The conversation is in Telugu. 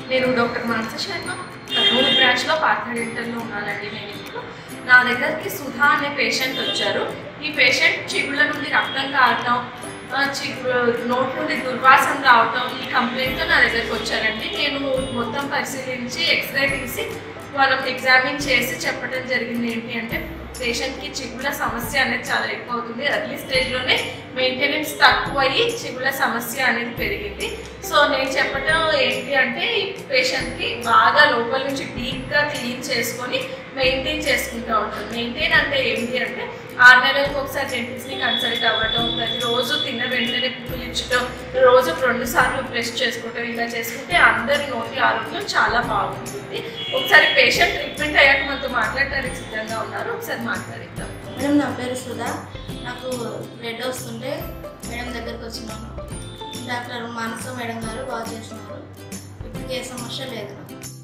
నేను డాక్టర్ మానస శర్మ కర్నూలు బ్రాంచ్లో పార్థ డెంటల్లో ఉన్నానండి నేను ఇప్పుడు నా దగ్గరికి సుధా అనే పేషెంట్ వచ్చారు ఈ పేషెంట్ చిగుళ్ళ నుండి రక్తం కారటం ఆ, చిగు నోట్ నుండి దుర్వాసన రావటం ఈ కంప్లైంట్తో నా దగ్గరికి వచ్చారండి నేను మొత్తం పరిశీలించి ఎక్స్రే తీసి వాళ్ళం ఎగ్జామిన్ చేసి చెప్పడం జరిగింది ఏంటి అంటే పేషెంట్కి చిగుళ్ళ సమస్య అనేది చాలా ఎక్కువ అవుతుంది ఎర్లీ స్టేజ్లోనే మెయింటెనెన్స్ తక్కువ అయ్యి చిగుళ్ళ సమస్య అనేది పెరిగింది సో నేను చెప్పడం ఏంటి అంటే ఈ పేషెంట్కి బాగా లోపల నుంచి డీప్గా క్లీన్ చేసుకొని మెయింటైన్ చేసుకుంటూ ఉంటాం మెయింటైన్ అంటే ఏంటి అంటే ఆరు నెలలకు ఒకసారి డెంటిస్ట్ని కన్సల్ట్ అవ్వటం ప్రతిరోజు తిన్న వెంటనే పులించడం రోజు రెండు సార్లు బ్రష్ చేసుకోవటం ఇలా చేసుకుంటే అందరి నోటి ఆరోగ్యం చాలా బాగుంటుంది ఒకసారి పేషెంట్ ట్రీట్మెంట్ అయ్యాక మనతో మాట్లాడటానికి సిద్ధంగా ఉన్నారు ఒకసారి మాట్లాడిద్దాం మేడం నా పేరు సుధా నాకు బ్లడ్ వస్తుంటే మేడం దగ్గరికి వచ్చినాను డాక్టర్ మానస మేడం గారు బాగా చేసినారు ఇప్పుడు ఏ సమస్య లేదు నాకు